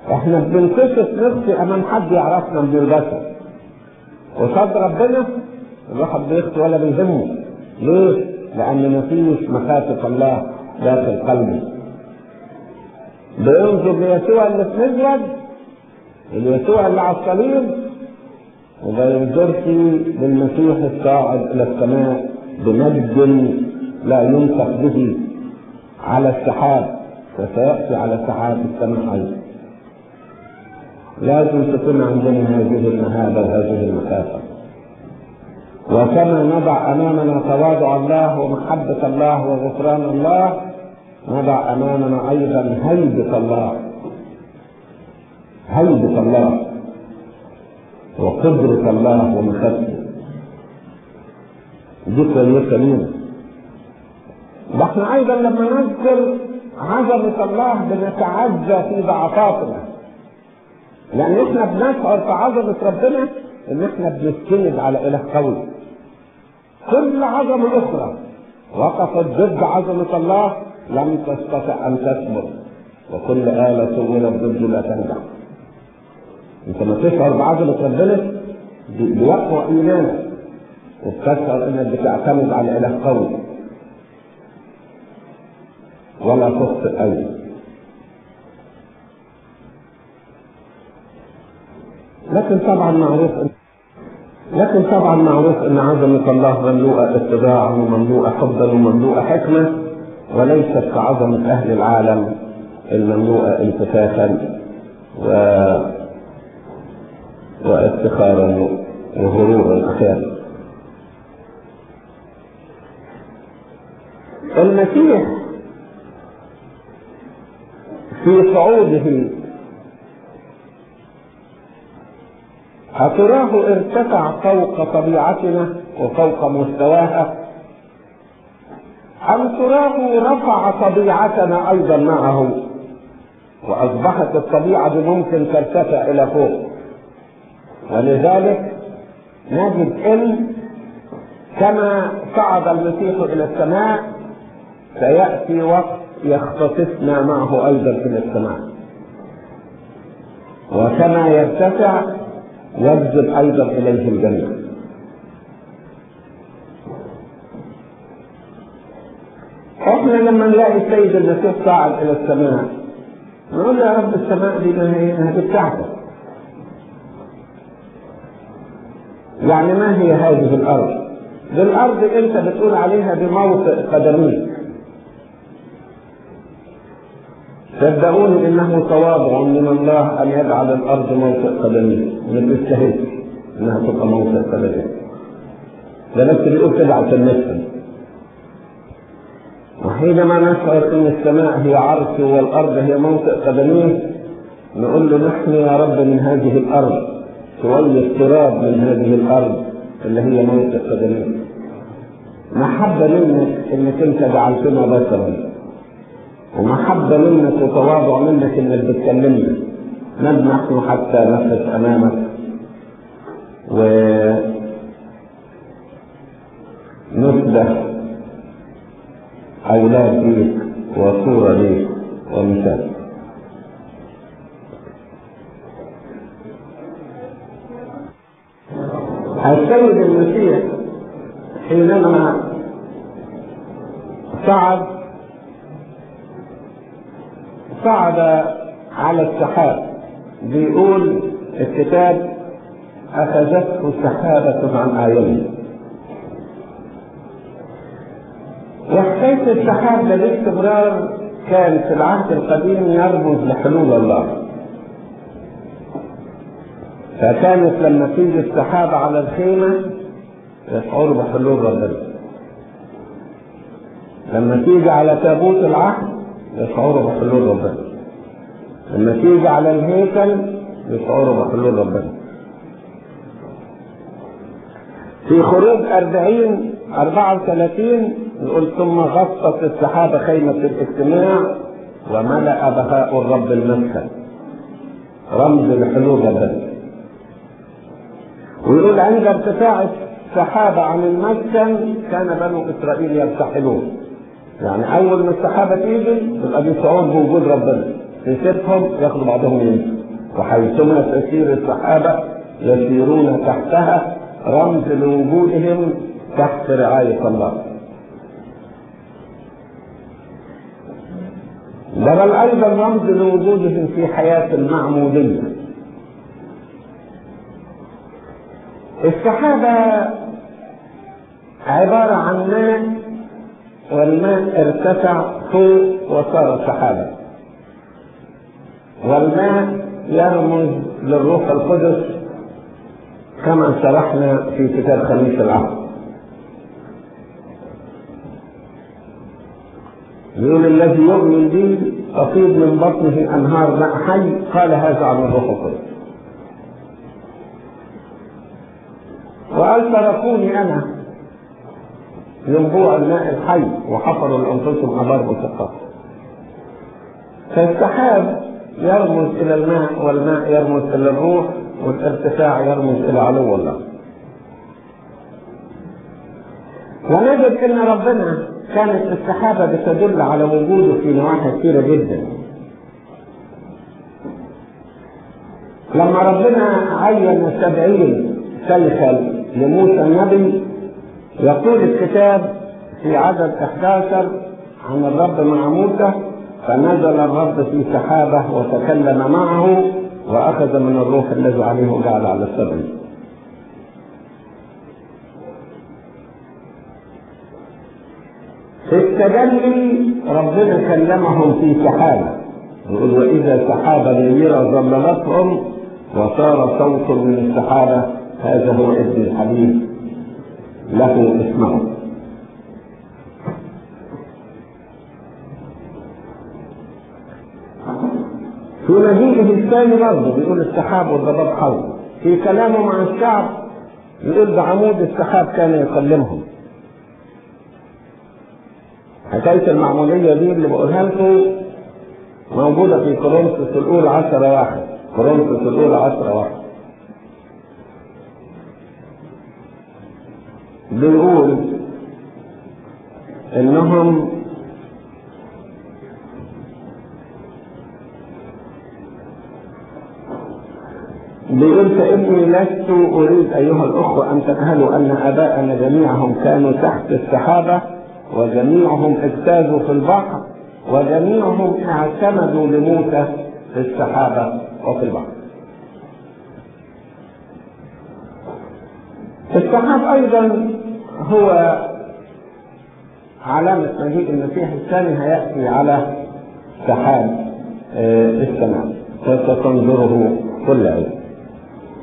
احنا بنكشف نفسي امام حد يعرفنا من البشر قصاد ربنا الواحد بيخطي ولا بيهمه ليه؟ لأن مفيش مخافة الله داخل قلبي بينظر ليسوع اللي في مزود اليسوع اللي على الصليب وما ينظرش للمسيح الصاعد إلى السماء بمجد لا ينطق به على السحاب وسيأتي على سحاب السماء أيضا لازم تكون عندنا هذه المهابة وهذه المخافة وكما نضع أمامنا تواضع الله ومحبة الله وغفران الله نضع أمامنا أيضا هيبة الله هيبة الله وقدرة الله ومخافته دي كويسة لينا ده احنا أيضا لما نذكر عظمة الله بنتعزى في ضعفاتنا لأن احنا بنشعر في عظمة ربنا إن احنا بنستند على إله قوي كل عظمة أخرى وقفت ضد عظمة الله لم تستطع أن تثبت وكل آلة سولت ضد لا تنجح أنت ما تشعر بعظمة ربنا بيقوى إيمانك وبتشعر إنك بتعتمد على إله قوي ولا تخطئ أيضا لكن طبعا معروف لكن طبعا معروف ان عظمة الله مملوءة اتباعا ومملوءة حبا ومملوءة حكمة وليست كعظمة اهل العالم المملوءة انتفاخا و وافتخارا وغرورا احيانا المسيح في صعوده أتراه ارتفع فوق طبيعتنا وفوق مستواها أم تراه رفع طبيعتنا أيضا معه وأصبحت الطبيعة دي ممكن ترتفع إلى فوق ولذلك نجد أن كما صعد المسيح إلى السماء سيأتي وقت يختطفنا معه أيضا إلى السماء وكما يرتفع يجذب ايضا اليه الجنه احنا لما نلاقي السيد المسيح صعد الى السماء نقول يا رب السماء دي ما هي ما هي بتاعتك يعني ما هي هذه الارض دي الارض انت بتقول عليها بموطئ قدميك صدقوني انه تواضع من الله ان يجعل الارض موطئ قدميه ما تستاهلش انها تبقى موطئ قدميه ده بس بيقول كده عشان نفهم وحينما نشعر ان السماء هي عرش والارض هي موطئ قدميه نقول له نحن يا رب من هذه الارض شوية تراب من هذه الارض اللي هي موطئ قدميه محبة منك انك انت جعلتنا بشرا ومحبة منك وتواضع منك انك بتكلمنا من نحن حتى نقف امامك و نشبه اولاد ليك وصورة ليك ومثال السيد المسيح حينما صعد صعد على السحاب بيقول الكتاب أخذته سحابة عن أعينه وحكاية السحاب ده باستمرار كان في العهد القديم يرمز لحلول الله فكانت لما تيجي السحابة على الخيمة يشعروا بحلول ربنا لما تيجي على تابوت العهد يشعروا بحلول ربنا لما تيجي على الهيكل يشعروا بحلول ربنا في خروج أربعين أربعة وثلاثين يقول ثم غطت السحابة خيمة الاجتماع وملأ بهاء الرب المسكن رمز لحلول ربنا ويقول عند ارتفاع السحابة عن المسكن كان بنو إسرائيل يرتحلون يعني أول ما السحابة تيجي يبقى دي شعور بوجود ربنا تسيبهم ياخدوا بعضهم يمشوا وحيثما تسير السحابة يسيرون تحتها رمز لوجودهم تحت رعاية الله ده بل أيضا رمز لوجودهم في حياة المعمودية السحابة عبارة عن ماء والماء ارتفع فوق وصار سحابة والماء يرمز للروح القدس كما شرحنا في كتاب خميس العهد يقول الذي يؤمن بي تفيض من بطنه انهار ماء حي قال هذا عن الروح القدس وقال تركوني انا ينبوع الماء الحي وحفروا لانفسهم ابار بسقط فالسحاب يرمز الى الماء والماء يرمز الى الروح والارتفاع يرمز الى علو الله ونجد ان ربنا كانت السحابة بتدل على وجوده في نواحي كثيرة جدا لما ربنا عين سبعين شيخا لموسى النبي يقول الكتاب في عدد 11 عن الرب مع موسى فنزل الرب في سحابة وتكلم معه وأخذ من الروح الذي عليه وجعل على السبعين في التجلي ربنا كلمهم في سحابة يقول وإذا سحابة نيرة ظللتهم وصار صوت من السحابة هذا هو ابن الحبيب له اسمه في مجيئه الثاني برضه بيقول السحاب والضباب حول في كلامه مع الشعب يقول بعمود السحاب كان يكلمهم حكاية المعمودية دي اللي بقولها لكم موجودة في كورنثوس الأولى عشرة واحد كورنثوس الأولى عشرة واحد بيقول إنهم بيقول فإني لست أريد أيها الأخوة أن تجهلوا أن آباءنا جميعهم كانوا تحت السحابة وجميعهم اجتازوا في البحر وجميعهم اعتمدوا لموسى في السحابة وفي البحر السحاب أيضا هو علامة مجيء المسيح الثاني هيأتي على سحاب السماء فستنظره كل عين